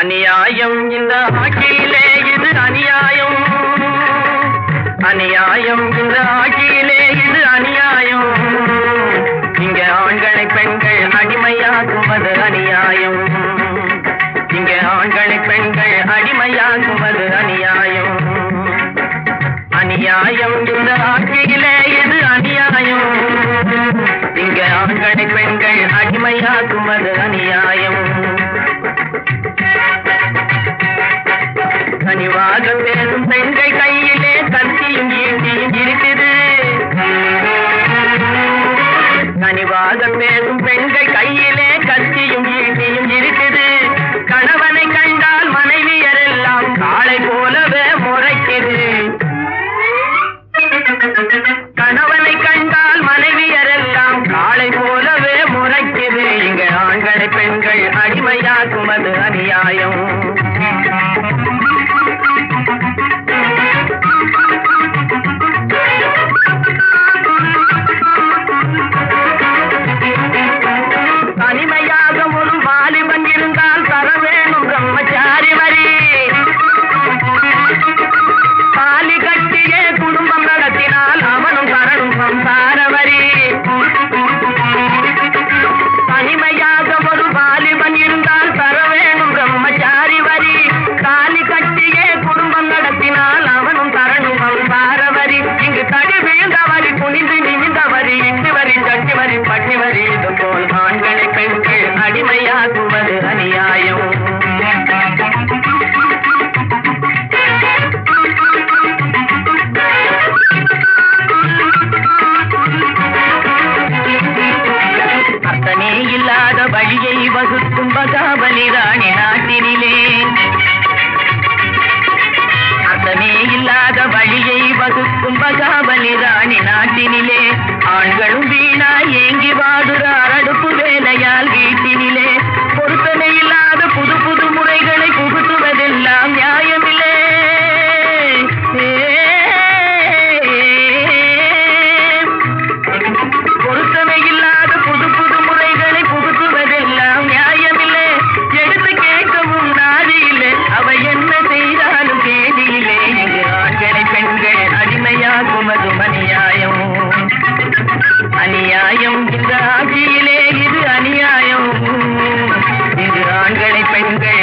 அநியாயம் இந்த ஆட்சியிலே இது அநியாயம் அநியாயம் இந்த ஆட்சியிலே இது அநியாயம் இங்க ஆண்களை பெண்கள் அடிமையாக்குவது அநியாயம் இங்க ஆண்களை பெண்கள் அடிமையாக்குவது அநியாயம் அநியாயம் இந்த ஆட்சியிலே இது அநியாயம் இங்க ஆண்களை பெண்கள் அடிமையாக்குவது அநியாயம் கனிவாக பேசும் பெண்கள் கையிலே கத்தியும் ஈட்டியும் இருக்குது கனிவாக பேசும் பெண்கள் கையிலே கத்தியும் ஈட்டியும் இருக்குது கணவனை கண்டால் மனைவியரெல்லாம் காளை போலவே முறைக்குது கணவனை கண்டால் மனைவியரெல்லாம் காளை போலவே முறைக்குது இங்க ஆண்களை பெண்கள் அடிமையாக்குவது அநியாயம் தனிமையாக ஒரு வாலிபன் இருந்தால் தர வேணும் பிரம்மச்சாரி வரி தாலி கட்டியே குடும்பம் நடத்தினால் அவனும் தரணும் சம்சார வரி தனிமையாக ஒரு வாலிபன் இருந்தால் தர வேணும் பிரம்மச்சாரி வரி தாலி கட்டியே குடும்பம் நடத்தினால் அவனும் தரணும் சம்சார வரி இங்கு தடி வீழ்ந்த வரி குனிந்து நிமிந்த வரி இட்டு வரி தட்டி வரி பட்டி வரி இது போல் ஆண்களை பெண்கள் அடிமையாக்குவது அநியாயம் அர்த்தமே இல்லாத வழியை வகுக்கும் பகாபலி ராணி நாட்டினிலே அர்த்தமே இல்லாத வழியை வகுக்கும் பகாபலி ராணி நாட்டினிலே ஆண்களும் வீணா ஏங்கி வாடுறார் அடுப்பு வேலையால் வீட்டினிலே பொருத்தமே இல்லாத புது புது முறைகளை புகுத்துவதெல்லாம் நியாயமில்லை பொருத்தமே இல்லாத புது புது முறைகளை புகுத்துவதெல்லாம் நியாயமில்லை எடுத்து கேட்கவும் நாதி இல்லை அவ என்ன செய்தாலும் கேதியிலே இங்கு ஆண்களை பெண்கள் அடிமையாகுவதும் அநியாயம் அநியாயம் இந்த ஆட்சியிலே இது அநியாயம் இது ஆண்களை பெண்கள்